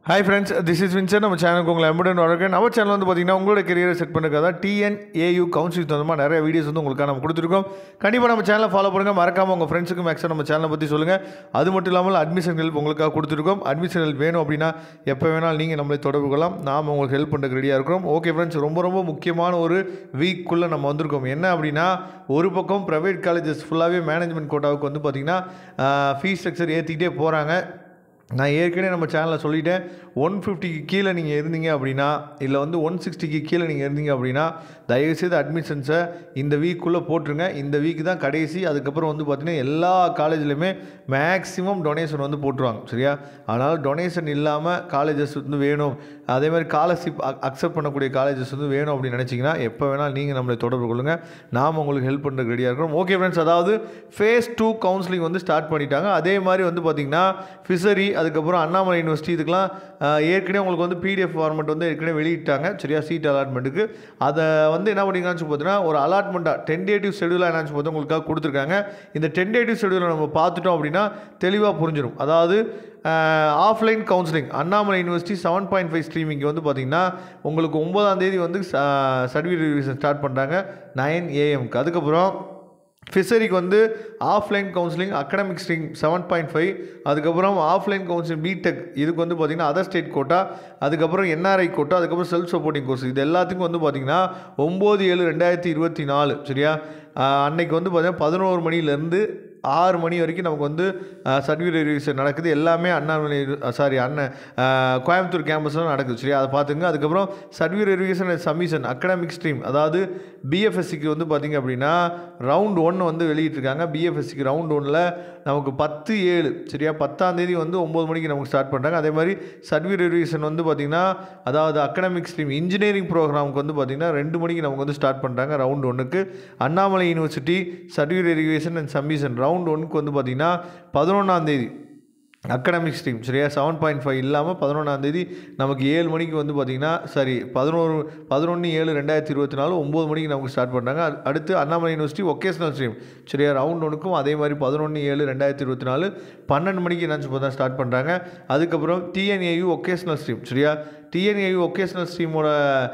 hi friends this is Vinson நம்ம சேனலுக்கு உங்களை எம்புடன் வரக்கேன் நம்ம சேனல் வந்து பார்த்தீங்கன்னா உங்களோட கெரியரை செட் பண்ணுறதுக்காக டிஎன்ஏயு கவுன்சில் தகுந்த நிறைய வீடியோஸ் வந்து உங்களுக்கு நம்ம கொடுத்துருக்கோம் கண்டிப்பாக நம்ம சேனலை ஃபாலோ பண்ணுங்கள் மறக்காமல் உங்கள் ஃப்ரெண்ட்ஸுக்கு மேக்ஸிமம் நம்ம சேனலை பற்றி சொல்லுங்கள் அது மட்டும் இல்லாமல் அட்மிஷன் ஹெல்ப் உங்களுக்காக கொடுத்துருக்கோம் அட்மிஷன் ஹெல்ப் வேணும் அப்படின்னா எப்போ வேணாலும் நீங்கள் நம்மளை தொடர்பு கொள்ளலாம் நாம் உங்களுக்கு ஹெல்ப் பண்ணுறதுக்கு ரெடியாக இருக்கிறோம் ஓகே ஃப்ரெண்ட்ஸ் ரொம்ப ரொம்ப முக்கியமான ஒரு வீக்குள்ளே நம்ம வந்திருக்கோம் என்ன அப்படின்னா ஒரு பக்கம் ப்ரைவேட் காலேஜஸ் ஃபுல்லாகவே மேனேஜ்மெண்ட் கோட்டாவுக்கு வந்து பார்த்திங்கன்னா ஃபீஸ் ஸ்ட்ரக்சர் ஏற்றிக்கிட்டே போகிறாங்க நான் ஏற்கனவே நம்ம சேனலில் சொல்லிட்டேன் ஒன் ஃபிஃப்டிக்கு கீழே நீங்கள் இருந்தீங்க அப்படின்னா இல்லை வந்து ஒன் சிக்ஸ்டிக்கு கீழே நீங்கள் இருந்தீங்க அப்படின்னா தயவுசெய்து அட்மிஷன்ஸை இந்த வீக்குள்ளே போட்டுருங்க இந்த வீக் தான் கடைசி அதுக்கப்புறம் வந்து பார்த்திங்கன்னா எல்லா காலேஜ்லையுமே மேக்ஸிமம் டொனேஷன் வந்து போட்டுருவாங்க சரியா அதனால் டொனேஷன் இல்லாமல் காலேஜஸ் வந்து வேணும் அதே மாதிரி ஸ்காலர்ஷிப் அக்செப்ட் பண்ணக்கூடிய காலேஜஸ் வந்து வேணும் அப்படின்னு நினச்சிங்கன்னா எப்போ வேணாலும் நீங்கள் நம்மளை தொடர்பு கொள்ளுங்கள் நாம் உங்களுக்கு ஹெல்ப் பண்ணுறதுக்கு ரெடியாக இருக்கிறோம் ஓகே ஃப்ரெண்ட்ஸ் அதாவது ஃபேஸ் டூ கவுன்சிலிங் வந்து ஸ்டார்ட் பண்ணிட்டாங்க அதே மாதிரி வந்து பார்த்திங்கன்னா ஃபிஷரி அதுக்கப்புறம் அண்ணாமலை யூனிவர்சிட்டி இதுக்கெலாம் அஹ், ஏற்கனவே உங்களுக்கு வந்து பிடிஎஃப் ஃபார்மெட் வந்து ஏற்கனவே வெளியிட்டாங்க சரியா சீட் அலாட்மெண்ட்டுக்கு அதை வந்து என்ன பண்ணிங்கன்னு பார்த்தீங்கன்னா ஒரு அலாட்மெண்ட்டாக டென்டேட்டிவ் ஷெடியூலாக என்னன்னு பார்த்து உங்களுக்காக கொடுத்துருக்காங்க இந்த டென்டேட்டிவ் ஷெடியூலை நம்ம பார்த்துட்டோம் அப்படின்னா தெளிவாக புரிஞ்சிடும் அதாவது offline counselling Annamalai university seven point five streaming வந்து பார்த்திங்கன்னா உங்களுக்கு ஒம்பதாம் தேதி வந்து சர்டிஃபிகேட் ரிவிஷன் ஸ்டார்ட் பண்ணுறாங்க நைன் ஏஎம்க்கு அதுக்கப்புறம் ஃபிஷரிக்கு வந்து offline counselling academic stream seven point five அதுக்கப்புறம் ஆஃப்லைன் கவுன்சிலிங் பிடெக் இதுக்கு வந்து பார்த்திங்கன்னா அதர் ஸ்டேட் கோட்டா அதுக்கப்புறம் என்ஆர்ஐ கோட்டா அதுக்கப்புறம் செல்ஃப் சப்போர்ட்டிங் கோர்ஸ் இது எல்லாத்துக்கும் வந்து பார்த்திங்கன்னா ஒம்பது ஏழு ரெண்டாயிரத்தி இருபத்தி நாலு சரியா ஆஹ் அன்னைக்கு வந்து பார்த்திங்கன்னா பதினோரு மணிலேருந்து ஆறு மணி வரைக்கும் நமக்கு வந்து சர்டிஃபிகேட் ரிவிஷன் நடக்குது எல்லாமே அண்ணாமலை சாரி அண்ணன் ஆஹ் கோயம்புத்தூர் கேம்பஸில் நடக்குது சரியா அதை பார்த்துங்க அதுக்கப்புறம் certificate revision and submission academic stream அதாவது பிஎஃப்எஸ்சிக்கு வந்து பார்த்திங்க அப்படின்னா ரவுண்ட் ஒன்று வந்து வெளியிட்டிருக்காங்க பிஎஃப்எஸ்சிக்கு ரவுண்ட் ஒன்றில் நமக்கு பத்து ஏழு சரியா பத்தாம் தேதி வந்து ஒம்பது மணிக்கு நமக்கு ஸ்டார்ட் பண்ணுறாங்க அதே மாதிரி சர்டிஃபிகேட் ரிவிஷன் வந்து பார்த்திங்கன்னா அதாவது அகடமிக் ஸ்ட்ரீம் இன்ஜினியரிங் ப்ரோக்ராமுக்கு வந்து பார்த்திங்கன்னா ரெண்டு மணிக்கு நமக்கு வந்து ஸ்டார்ட் பண்ணுறாங்க ரவுண்ட் ஒன்றுக்கு Annamalai university certificate revision and submission round ஒன்றுக்கு வந்து பார்த்திங்கன்னா பதினொன்றாம் தேதி அகடமிக் ஸ்ட்ரீம் சரியா செவன் பாயிண்ட் ஃபைவ் இல்லாமல் பதினொன்றாந்தேதி நமக்கு ஏழு மணிக்கு வந்து பார்த்திங்கன்னா சரி பதினோரு பதினொன்று ஏழு ரெண்டாயிரத்தி இருபத்தி நாலு ஒம்பது மணிக்கு நமக்கு ஸ்டார்ட் பண்ணுறாங்க அ- அடுத்து அண்ணாமலை யூனிவர்சிட்டி ஒகேஷனல் ஸ்ட்ரீம் சரியா ரவுண்ட் ஒன்றுக்கும் அதே மாதிரி பதினொன்று ஏழு ரெண்டாயிரத்தி இருபத்தி நாலு பன்னெண்டு மணிக்கு என்னாச்சு பார்த்தா ஸ்டார்ட் பண்ணுறாங்க அதுக்கப்புறம் டிஎன்ஏயு ஒகேஷனல் ஸ்ட்ரீம் சரியா டிஎன்ஏயு ஒகேஷனல் ஸ்ட்ரீமோட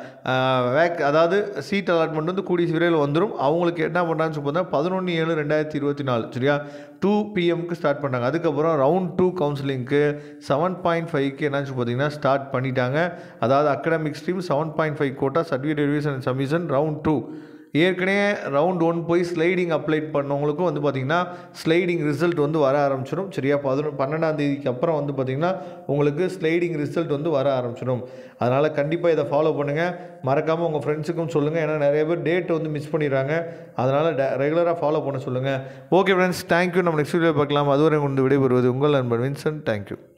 வேக் அதாவது சீட் அலாட்மெண்ட் வந்து கூடிய விரைவில் வந்துடும் அவங்களுக்கு என்ன பண்ணுறாங்கன்னு சொல்லி பார்த்தா பதினொன்று ஏழு ரெண்டாயிரத்தி இருபத்தி நாலு சரியா டூ பிஎம்க்கு ஸ்டார்ட் பண்ணாங்க அதுக்கப்புறம் ரவுண்ட் டூ கவுன்சிலிங்க்கு செவன் பாயிண்ட் ஃபைவ்க்கு என்னாச்சு பார்த்தீங்கன்னா ஸ்டார்ட் பண்ணிட்டாங்க அதாவது academic stream seven point five quota certificate revision and submission round two ஏற்கனவே ரவுண்ட் ஒன் போய் ஸ்லைடிங் அப்ளை பண்ணவங்களுக்கும் வந்து பார்த்திங்கன்னா ஸ்லைடிங் ரிசல்ட் வந்து வர ஆரம்பிச்சிடும் சரியா பதினொன்று பன்னெண்டாம் தேதிக்கு அப்புறம் வந்து பார்த்திங்கன்னா உங்களுக்கு ஸ்லைடிங் ரிசல்ட் வந்து வர ஆரம்பிச்சிடும் அதனால் கண்டிப்பாக இதை ஃபாலோ பண்ணுங்கள் மறக்காமல் உங்கள் ஃப்ரெண்ட்ஸுக்கும் சொல்லுங்கள் ஏன்னா நிறைய பேர் டேட் வந்து மிஸ் பண்ணிடுறாங்க அதனால் ரெகுலராக ஃபாலோ பண்ண சொல்லுங்கள் ஓகே ஃப்ரெண்ட்ஸ் தேங்க்யூ நம்ம நெக்ஸ்ட் வீடியோ பார்க்கலாம் அதுவரை கொண்டு விடைபெறுவது உங்கள் நண்பன் வின்சன் தேங்க்யூ